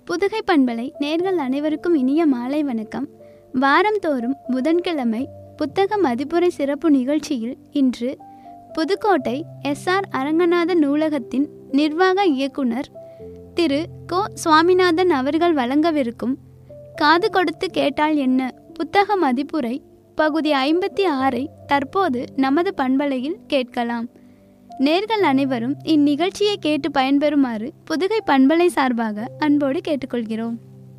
புதுகை பண்பலை நேர்கள் அனைவருக்கும் இனிய மாலை வணக்கம் வாரந்தோறும் புதன்கிழமை புத்தக மதிப்புரை சிறப்பு நிகழ்ச்சியில் இன்று புதுக்கோட்டை எஸ்ஆர் அரங்கநாதன் நூலகத்தின் நிர்வாக இயக்குனர் திரு கோ சுவாமிநாதன் அவர்கள் வழங்கவிருக்கும் காது கொடுத்து கேட்டால் என்ன புத்தக மதிப்புரை பகுதி ஐம்பத்தி ஆறை தற்போது நமது பண்பலையில் கேட்கலாம் நேர்கள் அனைவரும் இந்நிகழ்ச்சியை கேட்டு பயன்பெறுமாறு புதுகை பண்பலை சார்பாக அன்போடு கேட்டுக்கொள்கிறோம்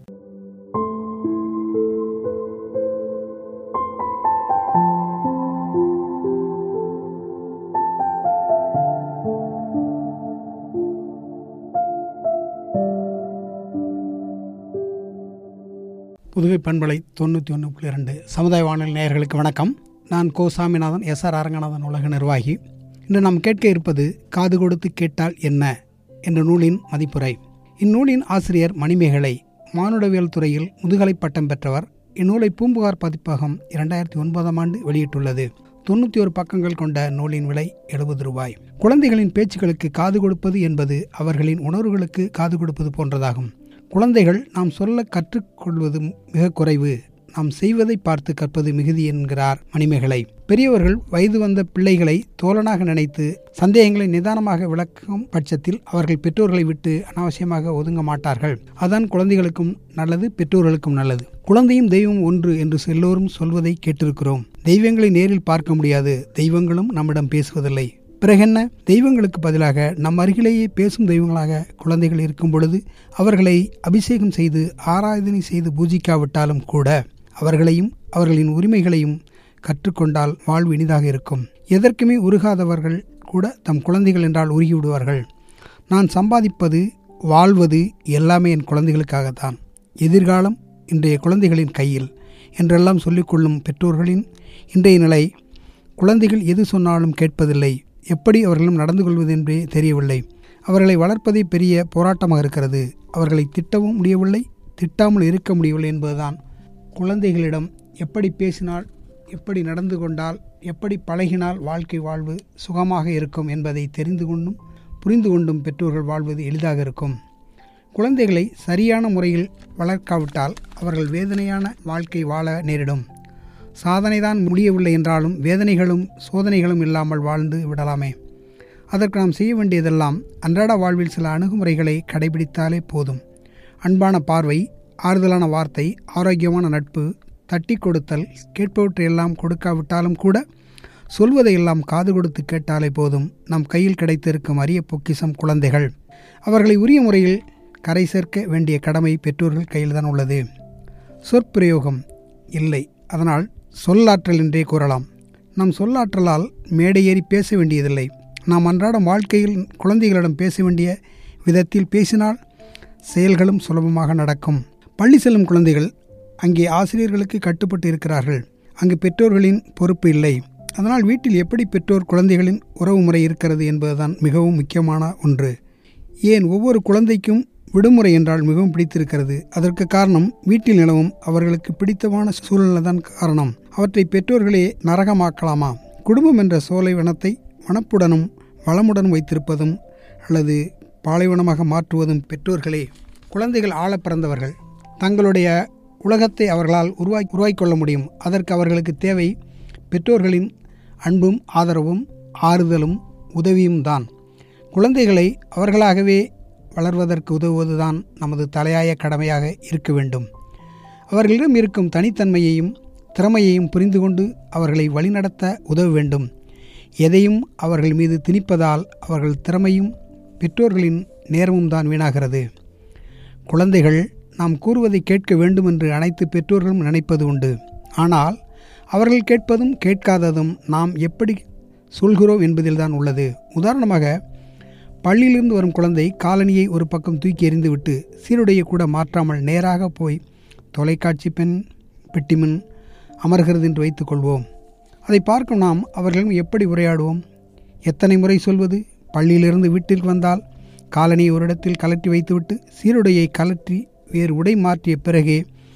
புதுகை பண்பலை தொண்ணூற்றி ஒன்று புள்ளி ரெண்டு சமுதாய வானொலி நேயர்களுக்கு வணக்கம் நான் கோ சாமிநாதன் எஸ் ஆர் அரங்கநாதன் உலக நிர்வாகி இன்று நாம் கேட்க இருப்பது காது கொடுத்து கேட்டால் என்ன என்ற நூலின் மதிப்புரை இந்நூலின் ஆசிரியர் மணிமேகலை மானுடவியல் துறையில் முதுகலை பட்டம் பெற்றவர் இந்நூலை பூம்புகார் பதிப்பகம் இரண்டாயிரத்தி ஒன்பதாம் ஆண்டு வெளியிட்டுள்ளது தொண்ணூற்றி ஒரு பக்கங்கள் கொண்ட நூலின் விலை எழுபது ரூபாய் குழந்தைகளின் பேச்சுக்களுக்கு காது கொடுப்பது என்பது அவர்களின் உணர்வுகளுக்கு காது கொடுப்பது போன்றதாகும் குழந்தைகள் நாம் சொல்ல கற்றுக்கொள்வது மிக குறைவு நாம் செய்வதை பார்த்து கற்பது மிகுதி என்கிறார் மணிமேகலை பெரியவர்கள் வயது வந்த பிள்ளைகளை தோழனாக நினைத்து சந்தேகங்களை நிதானமாக விளக்கும் பட்சத்தில் அவர்கள் பெற்றோர்களை விட்டு அனாவசியமாக ஒதுங்க மாட்டார்கள் அதான் குழந்தைகளுக்கும் நல்லது பெற்றோர்களுக்கும் நல்லது குழந்தையும் தெய்வம் ஒன்று என்று எல்லோரும் சொல்வதை கேட்டிருக்கிறோம் தெய்வங்களை நேரில் பார்க்க முடியாது தெய்வங்களும் நம்மிடம் பேசுவதில்லை பிறகென்ன தெய்வங்களுக்கு பதிலாக நம் அருகிலேயே பேசும் தெய்வங்களாக குழந்தைகள் இருக்கும் பொழுது அவர்களை அபிஷேகம் செய்து ஆராதனை செய்து பூஜிக்காவிட்டாலும் கூட அவர்களையும் அவர்களின் உரிமைகளையும் கற்றுக்கொண்டால் வாழ்வு இனிதாக இருக்கும் எதற்குமே உருகாதவர்கள் கூட தம் குழந்தைகள் என்றால் உருகிவிடுவார்கள் நான் சம்பாதிப்பது வாழ்வது எல்லாமே என் குழந்தைகளுக்காகத்தான் எதிர்காலம் இன்றைய குழந்தைகளின் கையில் என்றெல்லாம் சொல்லிக்கொள்ளும் பெற்றோர்களின் இன்றைய நிலை குழந்தைகள் எது சொன்னாலும் கேட்பதில்லை எப்படி அவர்களும் நடந்து கொள்வது என்றே தெரியவில்லை அவர்களை வளர்ப்பதே பெரிய போராட்டமாக இருக்கிறது அவர்களை திட்டவும் முடியவில்லை திட்டாமல் இருக்க முடியவில்லை என்பதுதான் குழந்தைகளிடம் எப்படி பேசினால் எப்படி நடந்து கொண்டால் எப்படி பழகினால் வாழ்க்கை வாழ்வு சுகமாக இருக்கும் என்பதை தெரிந்து கொண்டும் புரிந்து கொண்டும் பெற்றோர்கள் வாழ்வது எளிதாக இருக்கும் குழந்தைகளை சரியான முறையில் வளர்க்காவிட்டால் அவர்கள் வேதனையான வாழ்க்கை வாழ நேரிடும் சாதனைதான் முடியவில்லை என்றாலும் வேதனைகளும் சோதனைகளும் இல்லாமல் வாழ்ந்து விடலாமே அதற்கு நாம் செய்ய வேண்டியதெல்லாம் அன்றாட வாழ்வில் சில அணுகுமுறைகளை கடைபிடித்தாலே போதும் அன்பான பார்வை ஆறுதலான வார்த்தை ஆரோக்கியமான நட்பு தட்டி கொடுத்தல் கேட்பவற்றையெல்லாம் கொடுக்காவிட்டாலும் கூட சொல்வதையெல்லாம் காது கொடுத்து கேட்டாலே போதும் நம் கையில் கிடைத்திருக்கும் அரிய பொக்கிசம் குழந்தைகள் அவர்களை உரிய முறையில் கரை சேர்க்க வேண்டிய கடமை பெற்றோர்கள் கையில்தான் உள்ளது சொற்பிரயோகம் இல்லை அதனால் சொல்லாற்றல் என்றே கூறலாம் நம் சொல்லாற்றலால் மேடையேறி பேச வேண்டியதில்லை நாம் அன்றாடம் வாழ்க்கையில் குழந்தைகளிடம் பேச வேண்டிய விதத்தில் பேசினால் செயல்களும் சுலபமாக நடக்கும் பள்ளி செல்லும் குழந்தைகள் அங்கே ஆசிரியர்களுக்கு கட்டுப்பட்டு இருக்கிறார்கள் அங்கு பெற்றோர்களின் பொறுப்பு இல்லை அதனால் வீட்டில் எப்படி பெற்றோர் குழந்தைகளின் உறவு முறை இருக்கிறது என்பதுதான் மிகவும் முக்கியமான ஒன்று ஏன் ஒவ்வொரு குழந்தைக்கும் விடுமுறை என்றால் மிகவும் பிடித்திருக்கிறது அதற்கு காரணம் வீட்டில் நிலவும் அவர்களுக்கு பிடித்தமான சூழ்நிலை தான் காரணம் அவற்றை பெற்றோர்களே நரகமாக்கலாமா குடும்பம் என்ற சோலை வனத்தை வனப்புடனும் வளமுடனும் வைத்திருப்பதும் அல்லது பாலைவனமாக மாற்றுவதும் பெற்றோர்களே குழந்தைகள் ஆழ பிறந்தவர்கள் தங்களுடைய உலகத்தை அவர்களால் உருவாக்கி உருவாக்கிக்கொள்ள முடியும் அதற்கு அவர்களுக்கு தேவை பெற்றோர்களின் அன்பும் ஆதரவும் ஆறுதலும் உதவியும் தான் குழந்தைகளை அவர்களாகவே வளர்வதற்கு உதவுவதுதான் நமது தலையாய கடமையாக இருக்க வேண்டும் அவர்களிடம் இருக்கும் தனித்தன்மையையும் திறமையையும் புரிந்து கொண்டு அவர்களை வழிநடத்த உதவ வேண்டும் எதையும் அவர்கள் மீது திணிப்பதால் அவர்கள் திறமையும் பெற்றோர்களின் நேரமும் தான் வீணாகிறது குழந்தைகள் நாம் கூறுவதை கேட்க வேண்டும் என்று அனைத்து பெற்றோர்களும் நினைப்பது உண்டு ஆனால் அவர்கள் கேட்பதும் கேட்காததும் நாம் எப்படி சொல்கிறோம் என்பதில்தான் உள்ளது உதாரணமாக பள்ளியிலிருந்து வரும் குழந்தை காலனியை ஒரு பக்கம் தூக்கி எறிந்துவிட்டு சீருடையை கூட மாற்றாமல் நேராக போய் தொலைக்காட்சி பெண் பெட்டிமின் அமர்கிறது என்று வைத்துக்கொள்வோம் அதை பார்க்கும் நாம் அவர்களிடம் எப்படி உரையாடுவோம் எத்தனை முறை சொல்வது பள்ளியிலிருந்து வீட்டிற்கு வந்தால் காலனியை ஒரு இடத்தில் கலற்றி வைத்துவிட்டு சீருடையை கலற்றி வேறு உடை மாற்றிய பிறகே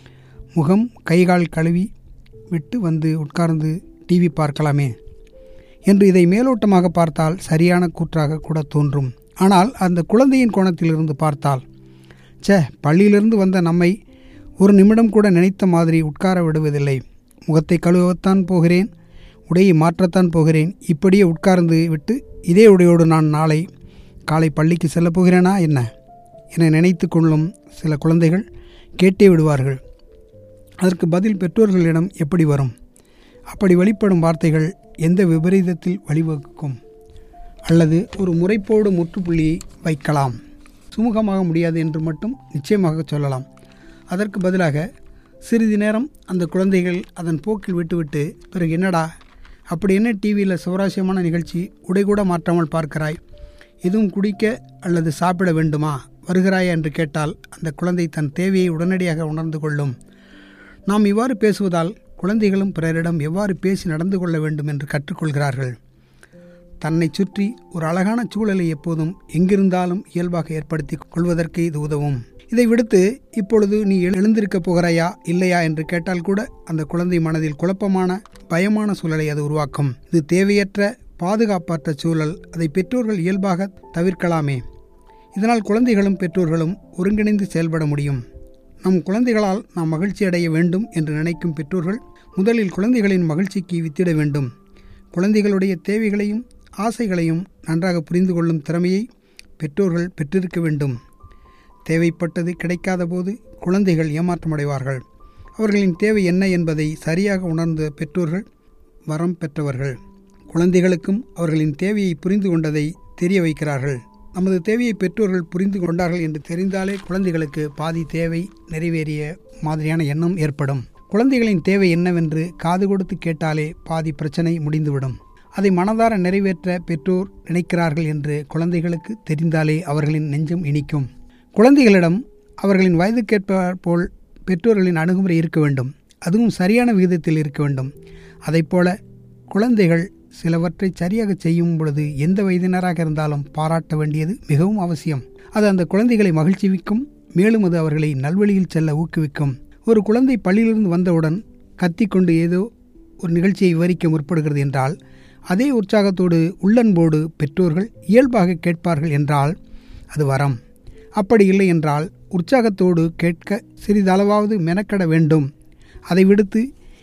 முகம் கைகால் கழுவி விட்டு வந்து உட்கார்ந்து டிவி பார்க்கலாமே என்று இதை மேலோட்டமாக பார்த்தால் சரியான கூற்றாக கூட தோன்றும் ஆனால் அந்த குழந்தையின் கோணத்திலிருந்து பார்த்தால் ச்சே பள்ளியிலிருந்து வந்த நம்மை ஒரு நிமிடம் கூட நினைத்த மாதிரி உட்கார விடுவதில்லை முகத்தை கழுவத்தான் போகிறேன் உடையை மாற்றத்தான் போகிறேன் இப்படியே உட்கார்ந்து விட்டு இதே உடையோடு நான் நாளை காலை பள்ளிக்கு செல்லப் போகிறேனா என்ன என நினைத்து கொள்ளும் சில குழந்தைகள் கேட்டே விடுவார்கள் அதற்கு பதில் பெற்றோர்களிடம் எப்படி வரும் அப்படி வெளிப்படும் வார்த்தைகள் எந்த விபரீதத்தில் வழிவகுக்கும் அல்லது ஒரு முறைப்போடு முற்றுப்புள்ளியை வைக்கலாம் சுமூகமாக முடியாது என்று மட்டும் நிச்சயமாக சொல்லலாம் அதற்கு பதிலாக சிறிது நேரம் அந்த குழந்தைகள் அதன் போக்கில் விட்டுவிட்டு பிறகு என்னடா அப்படி என்ன டிவியில் சுவராசியமான நிகழ்ச்சி உடை கூட மாற்றாமல் பார்க்கிறாய் எதுவும் குடிக்க அல்லது சாப்பிட வேண்டுமா வருகிறாயா என்று கேட்டால் அந்த குழந்தை தன் தேவையை உடனடியாக உணர்ந்து கொள்ளும் நாம் இவ்வாறு பேசுவதால் குழந்தைகளும் பிறரிடம் எவ்வாறு பேசி நடந்து கொள்ள வேண்டும் என்று கற்றுக்கொள்கிறார்கள் தன்னை சுற்றி ஒரு அழகான சூழலை எப்போதும் எங்கிருந்தாலும் இயல்பாக ஏற்படுத்தி கொள்வதற்கு இது உதவும் இதை விடுத்து இப்பொழுது நீ எழு- எழுந்திருக்கப் போகிறாயா இல்லையா என்று கேட்டால் கூட அந்த குழந்தை மனதில் குழப்பமான பயமான சூழலை அது உருவாக்கும் இது தேவையற்ற பாதுகாப்பற்ற சூழல் அதை பெற்றோர்கள் இயல்பாக தவிர்க்கலாமே இதனால் குழந்தைகளும் பெற்றோர்களும் ஒருங்கிணைந்து செயல்பட முடியும் நம் குழந்தைகளால் நாம் மகிழ்ச்சி அடைய வேண்டும் என்று நினைக்கும் பெற்றோர்கள் முதலில் குழந்தைகளின் மகிழ்ச்சிக்கு வித்திட வேண்டும் குழந்தைகளுடைய தேவைகளையும் ஆசைகளையும் நன்றாக புரிந்து கொள்ளும் திறமையை பெற்றோர்கள் பெற்றிருக்க வேண்டும் தேவைப்பட்டது கிடைக்காத போது குழந்தைகள் ஏமாற்றமடைவார்கள் அவர்களின் தேவை என்ன என்பதை சரியாக உணர்ந்த பெற்றோர்கள் வரம் பெற்றவர்கள் குழந்தைகளுக்கும் அவர்களின் தேவையை புரிந்து கொண்டதை தெரிய வைக்கிறார்கள் நமது தேவையை பெற்றோர்கள் புரிந்து கொண்டார்கள் என்று தெரிந்தாலே குழந்தைகளுக்கு பாதி தேவை நிறைவேறிய மாதிரியான எண்ணம் ஏற்படும் குழந்தைகளின் தேவை என்னவென்று காது கொடுத்து கேட்டாலே பாதி பிரச்சனை முடிந்துவிடும் அதை மனதார நிறைவேற்ற பெற்றோர் நினைக்கிறார்கள் என்று குழந்தைகளுக்கு தெரிந்தாலே அவர்களின் நெஞ்சம் இனிக்கும் குழந்தைகளிடம் அவர்களின் வயதுக்கேற்ப போல் பெற்றோர்களின் அணுகுமுறை இருக்க வேண்டும் அதுவும் சரியான விகிதத்தில் இருக்க வேண்டும் அதைப்போல குழந்தைகள் சிலவற்றை சரியாக செய்யும் பொழுது எந்த வயதினராக இருந்தாலும் பாராட்ட வேண்டியது மிகவும் அவசியம் அது அந்த குழந்தைகளை மகிழ்ச்சிவிக்கும் மேலும் அது அவர்களை நல்வழியில் செல்ல ஊக்குவிக்கும் ஒரு குழந்தை பள்ளியிலிருந்து வந்தவுடன் கத்திக்கொண்டு ஏதோ ஒரு நிகழ்ச்சியை விவரிக்க முற்படுகிறது என்றால் அதே உற்சாகத்தோடு உள்ளன்போடு பெற்றோர்கள் இயல்பாக கேட்பார்கள் என்றால் அது வரம் அப்படி இல்லை என்றால் உற்சாகத்தோடு கேட்க சிறிதளவாவது மெனக்கட வேண்டும் அதை விடுத்து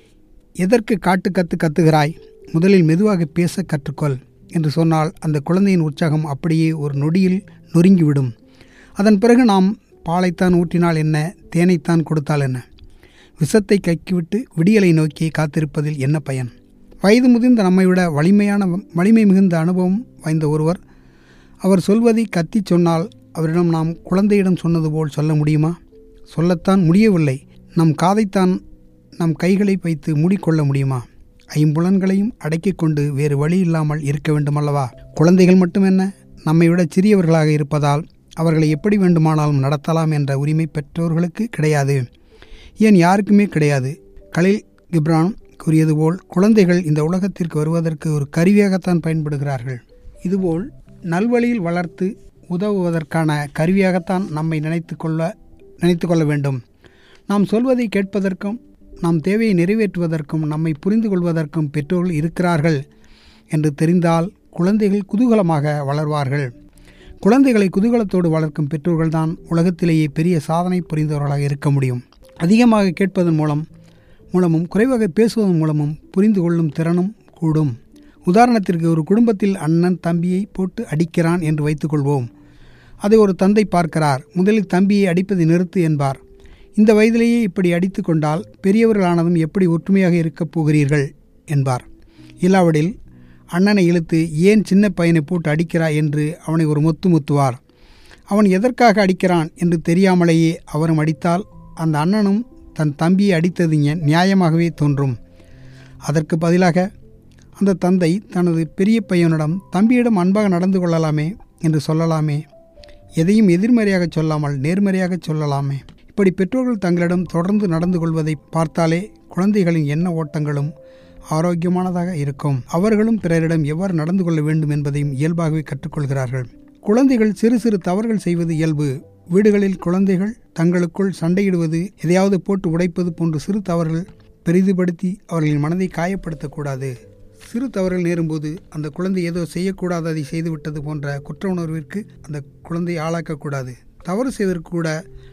எதற்கு காட்டு கத்து கத்துகிறாய் முதலில் மெதுவாக பேச கற்றுக்கொள் என்று சொன்னால் அந்த குழந்தையின் உற்சாகம் அப்படியே ஒரு நொடியில் நொறுங்கிவிடும் அதன் பிறகு நாம் பாலைத்தான் ஊற்றினால் என்ன தேனைத்தான் கொடுத்தால் என்ன விஷத்தை கக்கிவிட்டு விடியலை நோக்கி காத்திருப்பதில் என்ன பயன் வயது முதிர்ந்த நம்மை விட வலிமையான வலிமை மிகுந்த அனுபவம் வாய்ந்த ஒருவர் அவர் சொல்வதை கத்தி சொன்னால் அவரிடம் நாம் குழந்தையிடம் சொன்னது போல் சொல்ல முடியுமா சொல்லத்தான் முடியவில்லை நம் காதைத்தான் நம் கைகளை வைத்து மூடிக்கொள்ள முடியுமா ஐம்புலன்களையும் அடக்கிக் கொண்டு வேறு வழி இல்லாமல் இருக்க வேண்டுமல்லவா குழந்தைகள் மட்டுமென்ன நம்மை விட சிறியவர்களாக இருப்பதால் அவர்களை எப்படி வேண்டுமானாலும் நடத்தலாம் என்ற உரிமை பெற்றோர்களுக்கு கிடையாது ஏன் யாருக்குமே கிடையாது கலில் கிப்ரான் கூறியது போல் குழந்தைகள் இந்த உலகத்திற்கு வருவதற்கு ஒரு கருவியாகத்தான் பயன்படுகிறார்கள் இதுபோல் நல்வழியில் வளர்த்து உதவுவதற்கான கருவியாகத்தான் நம்மை நினைத்து கொள்ள நினைத்து கொள்ள வேண்டும் நாம் சொல்வதை கேட்பதற்கும் நாம் தேவையை நிறைவேற்றுவதற்கும் நம்மை புரிந்து கொள்வதற்கும் பெற்றோர்கள் இருக்கிறார்கள் என்று தெரிந்தால் குழந்தைகள் குதூகலமாக வளர்வார்கள் குழந்தைகளை குதூகலத்தோடு வளர்க்கும் பெற்றோர்கள்தான் உலகத்திலேயே பெரிய சாதனை புரிந்தவர்களாக இருக்க முடியும் அதிகமாக கேட்பதன் மூலம் மூலமும் குறைவாக பேசுவதன் மூலமும் புரிந்து கொள்ளும் திறனும் கூடும் உதாரணத்திற்கு ஒரு குடும்பத்தில் அண்ணன் தம்பியை போட்டு அடிக்கிறான் என்று வைத்துக்கொள்வோம் அதை ஒரு தந்தை பார்க்கிறார் முதலில் தம்பியை அடிப்பதை நிறுத்து என்பார் இந்த வயதிலேயே இப்படி அடித்து கொண்டால் பெரியவர்களானதும் எப்படி ஒற்றுமையாக இருக்கப் போகிறீர்கள் என்பார் இல்லாவிடில் அண்ணனை இழுத்து ஏன் சின்ன பையனை போட்டு அடிக்கிறாய் என்று அவனை ஒரு மொத்து முத்துவார் அவன் எதற்காக அடிக்கிறான் என்று தெரியாமலேயே அவரும் அடித்தால் அந்த அண்ணனும் தன் தம்பியை அடித்தது நியா- நியாயமாகவே தோன்றும் அதற்கு பதிலாக அந்த தந்தை தனது பெரிய பையனிடம் தம்பியிடம் அன்பாக நடந்து கொள்ளலாமே என்று சொல்லலாமே எதையும் எதிர்மறையாக சொல்லாமல் நேர்மறையாக சொல்லலாமே இப்படி பெற்றோர்கள் தங்களிடம் தொடர்ந்து நடந்து கொள்வதை பார்த்தாலே குழந்தைகளின் எண்ண ஓட்டங்களும் ஆரோக்கியமானதாக இருக்கும் அவர்களும் பிறரிடம் எவ்வாறு நடந்து கொள்ள வேண்டும் என்பதையும் இயல்பாகவே கற்றுக்கொள்கிறார்கள் குழந்தைகள் சிறு சிறு தவறுகள் செய்வது இயல்பு வீடுகளில் குழந்தைகள் தங்களுக்குள் சண்டையிடுவது எதையாவது போட்டு உடைப்பது போன்ற சிறு தவறுகள் பெரிதுபடுத்தி அவர்களின் மனதை காயப்படுத்தக்கூடாது சிறு தவறுகள் நேரும்போது அந்த குழந்தை ஏதோ செய்யக்கூடாததை செய்துவிட்டது போன்ற குற்ற உணர்விற்கு அந்த குழந்தை ஆளாக்கக்கூடாது தவறு செய்வதற்கு கூட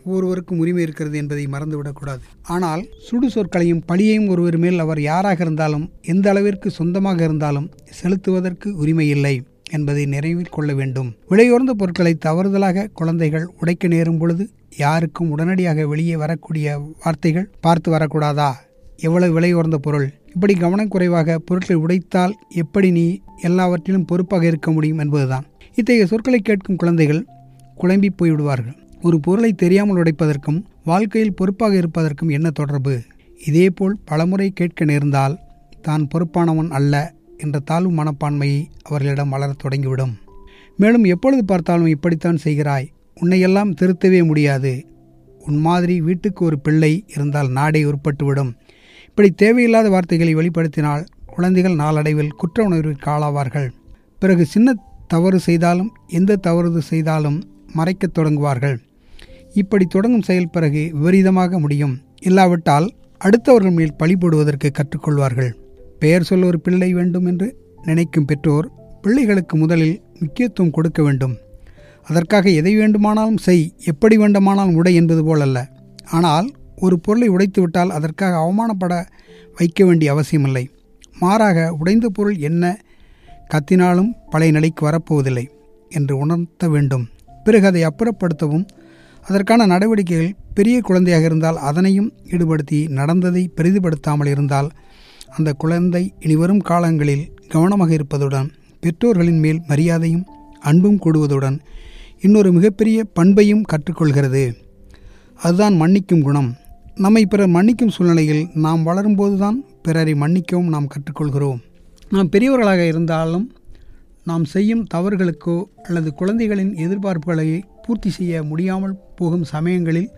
ஒவ்வொருவருக்கும் உரிமை இருக்கிறது என்பதை மறந்துவிடக்கூடாது ஆனால் சுடு சொற்களையும் பழியையும் ஒருவர் மேல் அவர் யாராக இருந்தாலும் எந்த அளவிற்கு சொந்தமாக இருந்தாலும் செலுத்துவதற்கு உரிமை இல்லை என்பதை நிறைவில் கொள்ள வேண்டும் விலையுறந்த பொருட்களை தவறுதலாக குழந்தைகள் உடைக்க நேரும் பொழுது யாருக்கும் உடனடியாக வெளியே வரக்கூடிய வார்த்தைகள் பார்த்து வரக்கூடாதா எவ்வளவு விலை உயர்ந்த பொருள் இப்படி கவனக்குறைவாக பொருட்களை உடைத்தால் எப்படி நீ எல்லாவற்றிலும் பொறுப்பாக இருக்க முடியும் என்பதுதான் இத்தகைய சொற்களை கேட்கும் குழந்தைகள் குழம்பி போய்விடுவார்கள் ஒரு பொருளை தெரியாமல் உடைப்பதற்கும் வாழ்க்கையில் பொறுப்பாக இருப்பதற்கும் என்ன தொடர்பு இதேபோல் பலமுறை கேட்க நேர்ந்தால் தான் பொறுப்பானவன் அல்ல என்ற தாழ்வு மனப்பான்மையை அவர்களிடம் வளரத் தொடங்கிவிடும் மேலும் எப்பொழுது பார்த்தாலும் இப்படித்தான் செய்கிறாய் உன்னையெல்லாம் திருத்தவே முடியாது உன் மாதிரி வீட்டுக்கு ஒரு பிள்ளை இருந்தால் நாடே உருப்பட்டுவிடும் இப்படி தேவையில்லாத வார்த்தைகளை வெளிப்படுத்தினால் குழந்தைகள் நாளடைவில் குற்ற உணர்விற்கு ஆளாவார்கள் பிறகு சின்ன தவறு செய்தாலும் எந்த தவறு செய்தாலும் மறைக்கத் தொடங்குவார்கள் இப்படி தொடங்கும் செயல் பிறகு விபரீதமாக முடியும் இல்லாவிட்டால் அடுத்தவர்கள் மேல் பழி போடுவதற்கு கற்றுக்கொள்வார்கள் பெயர் சொல்ல ஒரு பிள்ளை வேண்டும் என்று நினைக்கும் பெற்றோர் பிள்ளைகளுக்கு முதலில் முக்கியத்துவம் கொடுக்க வேண்டும் அதற்காக எதை வேண்டுமானாலும் செய் எப்படி வேண்டுமானாலும் உடை என்பது போலல்ல ஆனால் ஒரு பொருளை உடைத்துவிட்டால் அதற்காக அவமானப்பட வைக்க வேண்டிய அவசியமில்லை மாறாக உடைந்த பொருள் என்ன கத்தினாலும் பழைய நிலைக்கு வரப்போவதில்லை என்று உணர்த்த வேண்டும் பிறகு அதை அப்புறப்படுத்தவும் அதற்கான நடவடிக்கைகள் பெரிய குழந்தையாக இருந்தால் அதனையும் ஈடுபடுத்தி நடந்ததை பெரிதுபடுத்தாமல் இருந்தால் அந்த குழந்தை இனிவரும் காலங்களில் கவனமாக இருப்பதுடன் பெற்றோர்களின் மேல் மரியாதையும் அன்பும் கூடுவதுடன் இன்னொரு மிகப்பெரிய பண்பையும் கற்றுக்கொள்கிறது அதுதான் மன்னிக்கும் குணம் நம்மை பிறர் மன்னிக்கும் சூழ்நிலையில் நாம் வளரும்போதுதான் பிறரை மன்னிக்கவும் நாம் கற்றுக்கொள்கிறோம் நாம் பெரியவர்களாக இருந்தாலும் நாம் செய்யும் தவறுகளுக்கோ அல்லது குழந்தைகளின் எதிர்பார்ப்புகளை பூர்த்தி செய்ய முடியாமல் போகும் சமயங்களில்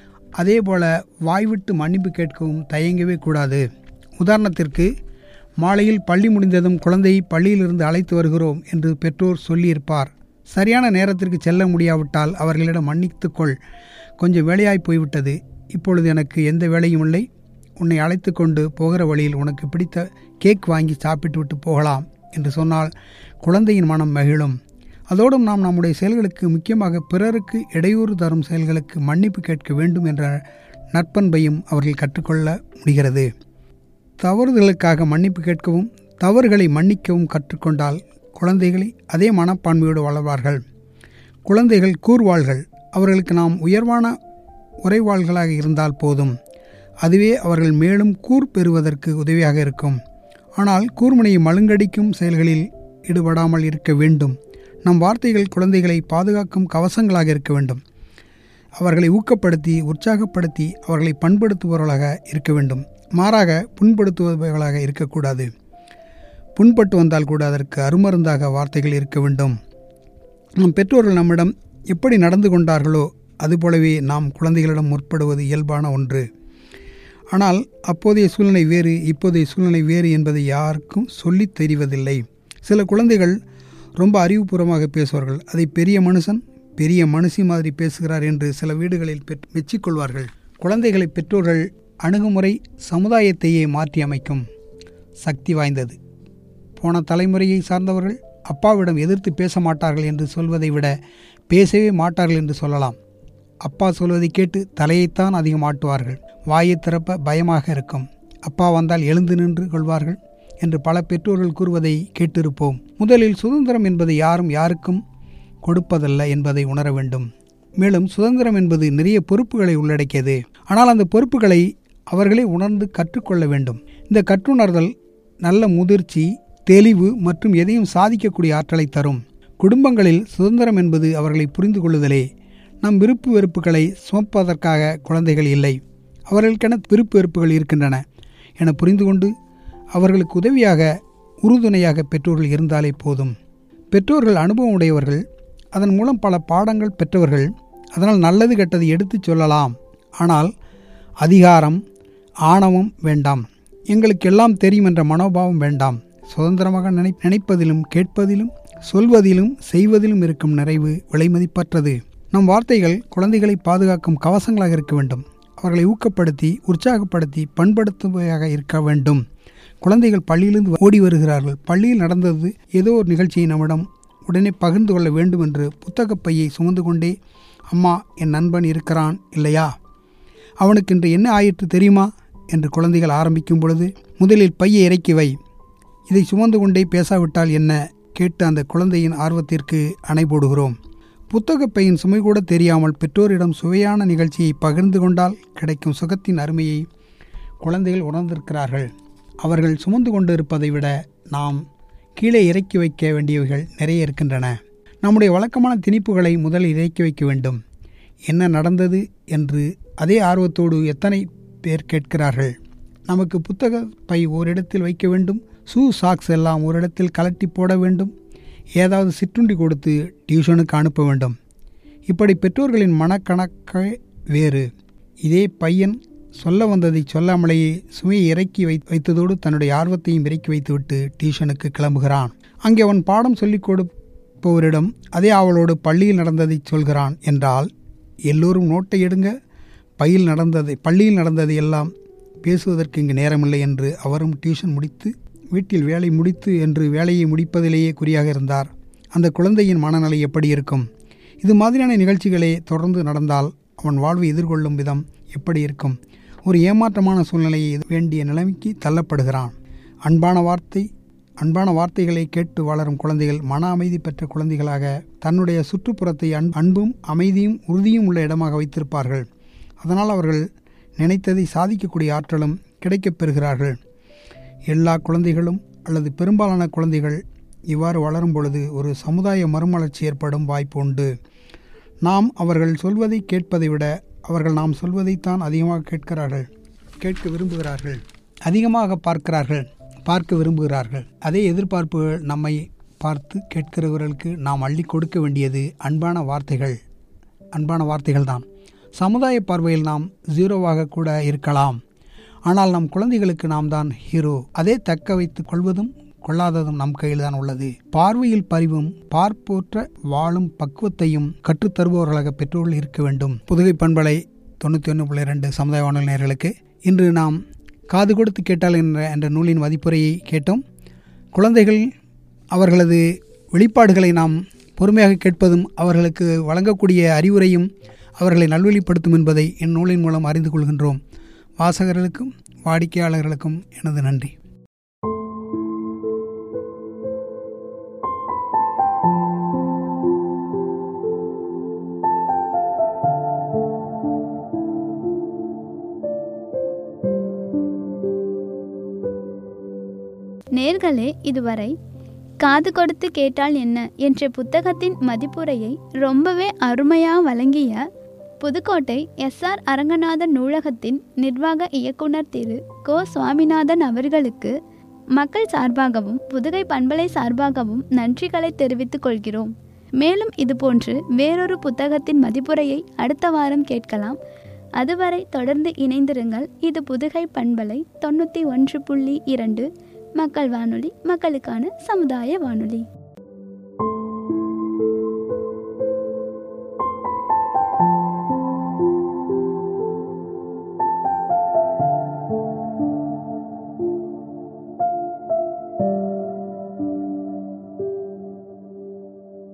அதேபோல வாய்விட்டு மன்னிப்பு கேட்கவும் தயங்கவே கூடாது உதாரணத்திற்கு மாலையில் பள்ளி முடிந்ததும் குழந்தையை பள்ளியிலிருந்து அழைத்து வருகிறோம் என்று பெற்றோர் சொல்லியிருப்பார் சரியான நேரத்திற்கு செல்ல முடியாவிட்டால் அவர்களிடம் மன்னித்துக்கொள் கொஞ்சம் வேலையாய் போய்விட்டது இப்பொழுது எனக்கு எந்த வேலையும் இல்லை உன்னை அழைத்து கொண்டு போகிற வழியில் உனக்கு பிடித்த கேக் வாங்கி சாப்பிட்டு விட்டு போகலாம் என்று சொன்னால் குழந்தையின் மனம் மகிழும் அதோடும் நாம் நம்முடைய செயல்களுக்கு முக்கியமாக பிறருக்கு இடையூறு தரும் செயல்களுக்கு மன்னிப்பு கேட்க வேண்டும் என்ற நற்பண்பையும் அவர்கள் கற்றுக்கொள்ள முடிகிறது தவறுதலுக்காக மன்னிப்பு கேட்கவும் தவறுகளை மன்னிக்கவும் கற்றுக்கொண்டால் குழந்தைகளை அதே மனப்பான்மையோடு வளர்வார்கள் குழந்தைகள் கூர்வாள்கள் அவர்களுக்கு நாம் உயர்வான உறைவாள்களாக இருந்தால் போதும் அதுவே அவர்கள் மேலும் கூர் பெறுவதற்கு உதவியாக இருக்கும் ஆனால் கூர்முனையை மழுங்கடிக்கும் செயல்களில் ஈடுபடாமல் இருக்க வேண்டும் நம் வார்த்தைகள் குழந்தைகளை பாதுகாக்கும் கவசங்களாக இருக்க வேண்டும் அவர்களை ஊக்கப்படுத்தி உற்சாகப்படுத்தி அவர்களை பண்படுத்துபவர்களாக இருக்க வேண்டும் மாறாக புண்படுத்துபவர்களாக இருக்கக்கூடாது புண்பட்டு வந்தால் கூட அதற்கு அருமருந்தாக வார்த்தைகள் இருக்க வேண்டும் நம் பெற்றோர்கள் நம்மிடம் எப்படி நடந்து கொண்டார்களோ அதுபோலவே நாம் குழந்தைகளிடம் முற்படுவது இயல்பான ஒன்று ஆனால் அப்போதைய சூழ்நிலை வேறு இப்போதைய சூழ்நிலை வேறு என்பதை யாருக்கும் சொல்லித் தெரிவதில்லை சில குழந்தைகள் ரொம்ப அறிவுபூர்வமாக பேசுவார்கள் அதை பெரிய மனுஷன் பெரிய மனுஷி மாதிரி பேசுகிறார் என்று சில வீடுகளில் பெற் மெச்சிக்கொள்வார்கள் குழந்தைகளை பெற்றோர்கள் அணுகுமுறை சமுதாயத்தையே மாற்றி அமைக்கும் சக்தி வாய்ந்தது போன தலைமுறையை சார்ந்தவர்கள் அப்பாவிடம் எதிர்த்து பேச மாட்டார்கள் என்று சொல்வதை விட பேசவே மாட்டார்கள் என்று சொல்லலாம் அப்பா சொல்வதை கேட்டு தலையைத்தான் அதிகம் ஆட்டுவார்கள் வாயை திறப்ப பயமாக இருக்கும் அப்பா வந்தால் எழுந்து நின்று கொள்வார்கள் என்று பல பெற்றோர்கள் கூறுவதை கேட்டிருப்போம் முதலில் சுதந்திரம் என்பது யாரும் யாருக்கும் கொடுப்பதல்ல என்பதை உணர வேண்டும் மேலும் சுதந்திரம் என்பது நிறைய பொறுப்புகளை உள்ளடக்கியது ஆனால் அந்த பொறுப்புகளை அவர்களே உணர்ந்து கற்றுக்கொள்ள வேண்டும் இந்த கற்றுணர்தல் நல்ல முதிர்ச்சி தெளிவு மற்றும் எதையும் சாதிக்கக்கூடிய ஆற்றலை தரும் குடும்பங்களில் சுதந்திரம் என்பது அவர்களை புரிந்து கொள்ளுதலே நம் விருப்பு வெறுப்புகளை சுமப்பதற்காக குழந்தைகள் இல்லை அவர்களுக்கென விருப்பு வெறுப்புகள் இருக்கின்றன என புரிந்து கொண்டு அவர்களுக்கு உதவியாக உறுதுணையாக பெற்றோர்கள் இருந்தாலே போதும் பெற்றோர்கள் அனுபவம் உடையவர்கள் அதன் மூலம் பல பாடங்கள் பெற்றவர்கள் அதனால் நல்லது கெட்டது எடுத்துச் சொல்லலாம் ஆனால் அதிகாரம் ஆணவம் வேண்டாம் எங்களுக்கு எல்லாம் தெரியும் என்ற மனோபாவம் வேண்டாம் சுதந்திரமாக நினை நினைப்பதிலும் கேட்பதிலும் சொல்வதிலும் செய்வதிலும் இருக்கும் நிறைவு விலைமதிப்பற்றது நம் வார்த்தைகள் குழந்தைகளை பாதுகாக்கும் கவசங்களாக இருக்க வேண்டும் அவர்களை ஊக்கப்படுத்தி உற்சாகப்படுத்தி பண்படுத்துவையாக இருக்க வேண்டும் குழந்தைகள் பள்ளியிலிருந்து ஓடி வருகிறார்கள் பள்ளியில் நடந்தது ஏதோ ஒரு நிகழ்ச்சியை நம்மிடம் உடனே பகிர்ந்து கொள்ள வேண்டும் என்று புத்தகப் பையை சுமந்து கொண்டே அம்மா என் நண்பன் இருக்கிறான் இல்லையா அவனுக்கு இன்று என்ன ஆயிற்று தெரியுமா என்று குழந்தைகள் ஆரம்பிக்கும் பொழுது முதலில் பையை இறக்கி வை இதை சுமந்து கொண்டே பேசாவிட்டால் என்ன கேட்டு அந்த குழந்தையின் ஆர்வத்திற்கு அணை போடுகிறோம் புத்தகப் பையின் சுமை கூட தெரியாமல் பெற்றோரிடம் சுவையான நிகழ்ச்சியை பகிர்ந்து கொண்டால் கிடைக்கும் சுகத்தின் அருமையை குழந்தைகள் உணர்ந்திருக்கிறார்கள் அவர்கள் சுமந்து கொண்டு இருப்பதை விட நாம் கீழே இறக்கி வைக்க வேண்டியவைகள் நிறைய இருக்கின்றன நம்முடைய வழக்கமான திணிப்புகளை முதலில் இறக்கி வைக்க வேண்டும் என்ன நடந்தது என்று அதே ஆர்வத்தோடு எத்தனை பேர் கேட்கிறார்கள் நமக்கு புத்தக பை ஓரிடத்தில் வைக்க வேண்டும் ஷூ சாக்ஸ் எல்லாம் ஒரு இடத்தில் கலட்டி போட வேண்டும் ஏதாவது சிற்றுண்டி கொடுத்து டியூஷனுக்கு அனுப்ப வேண்டும் இப்படி பெற்றோர்களின் மனக்கணக்கே வேறு இதே பையன் சொல்ல வந்ததை சொல்லாமலேயே சுமையை இறக்கி வை வைத்ததோடு தன்னுடைய ஆர்வத்தையும் இறக்கி வைத்துவிட்டு டியூஷனுக்கு கிளம்புகிறான் அங்கே அவன் பாடம் சொல்லிக் கொடுப்பவரிடம் அதே அவளோடு பள்ளியில் நடந்ததை சொல்கிறான் என்றால் எல்லோரும் நோட்டை எடுங்க பையில் நடந்ததை பள்ளியில் நடந்ததை எல்லாம் பேசுவதற்கு இங்கு நேரமில்லை என்று அவரும் டியூஷன் முடித்து வீட்டில் வேலை முடித்து என்று வேலையை முடிப்பதிலேயே குறியாக இருந்தார் அந்த குழந்தையின் மனநிலை எப்படி இருக்கும் இது மாதிரியான நிகழ்ச்சிகளே தொடர்ந்து நடந்தால் அவன் வாழ்வை எதிர்கொள்ளும் விதம் எப்படி இருக்கும் ஒரு ஏமாற்றமான சூழ்நிலையை வேண்டிய நிலைமைக்கு தள்ளப்படுகிறான் அன்பான வார்த்தை அன்பான வார்த்தைகளை கேட்டு வளரும் குழந்தைகள் மன அமைதி பெற்ற குழந்தைகளாக தன்னுடைய சுற்றுப்புறத்தை அன் அன்பும் அமைதியும் உறுதியும் உள்ள இடமாக வைத்திருப்பார்கள் அதனால் அவர்கள் நினைத்ததை சாதிக்கக்கூடிய ஆற்றலும் கிடைக்கப் பெறுகிறார்கள் எல்லா குழந்தைகளும் அல்லது பெரும்பாலான குழந்தைகள் இவ்வாறு வளரும் பொழுது ஒரு சமுதாய மறுமலர்ச்சி ஏற்படும் வாய்ப்பு உண்டு நாம் அவர்கள் சொல்வதை கேட்பதை விட அவர்கள் நாம் சொல்வதைத்தான் அதிகமாக கேட்கிறார்கள் கேட்க விரும்புகிறார்கள் அதிகமாக பார்க்கிறார்கள் பார்க்க விரும்புகிறார்கள் அதே எதிர்பார்ப்புகள் நம்மை பார்த்து கேட்கிறவர்களுக்கு நாம் அள்ளி கொடுக்க வேண்டியது அன்பான வார்த்தைகள் அன்பான வார்த்தைகள் தான் சமுதாய பார்வையில் நாம் ஜீரோவாக கூட இருக்கலாம் ஆனால் நம் குழந்தைகளுக்கு நாம் தான் ஹீரோ அதே தக்க வைத்துக் கொள்வதும் கொள்ளாததும் நம் கையில் தான் உள்ளது பார்வையில் பரிவும் பார்ப்போற்ற வாழும் பக்குவத்தையும் கற்றுத்தருபவர்களாக பெற்றோர்கள் இருக்க வேண்டும் புதுகை பண்பலை தொண்ணூற்றி ஒன்று புள்ளி ரெண்டு சமுதாய வானொலி நேயர்களுக்கு இன்று நாம் காது கொடுத்து கேட்டால் என்ற என்ற நூலின் மதிப்புரையை கேட்டோம் குழந்தைகள் அவர்களது வெளிப்பாடுகளை நாம் பொறுமையாக கேட்பதும் அவர்களுக்கு வழங்கக்கூடிய அறிவுரையும் அவர்களை நல்வழிப்படுத்தும் என்பதை இந்நூலின் மூலம் அறிந்து கொள்கின்றோம் வாசகர்களுக்கும் வாடிக்கையாளர்களுக்கும் எனது நன்றி நேர்களே இதுவரை காது கொடுத்து கேட்டால் என்ன என்ற புத்தகத்தின் மதிப்புரையை ரொம்பவே அருமையாக வழங்கிய புதுக்கோட்டை எஸ்ஆர் அரங்கநாதன் நூலகத்தின் நிர்வாக இயக்குனர் திரு கோ சுவாமிநாதன் அவர்களுக்கு மக்கள் சார்பாகவும் புதுகை பண்பலை சார்பாகவும் நன்றிகளை தெரிவித்துக் கொள்கிறோம் மேலும் இதுபோன்று வேறொரு புத்தகத்தின் மதிப்புரையை அடுத்த வாரம் கேட்கலாம் அதுவரை தொடர்ந்து இணைந்திருங்கள் இது புதுகை பண்பலை தொண்ணூற்றி ஒன்று புள்ளி இரண்டு மக்கள் வானொலி மக்களுக்கான சமுதாய வானொலி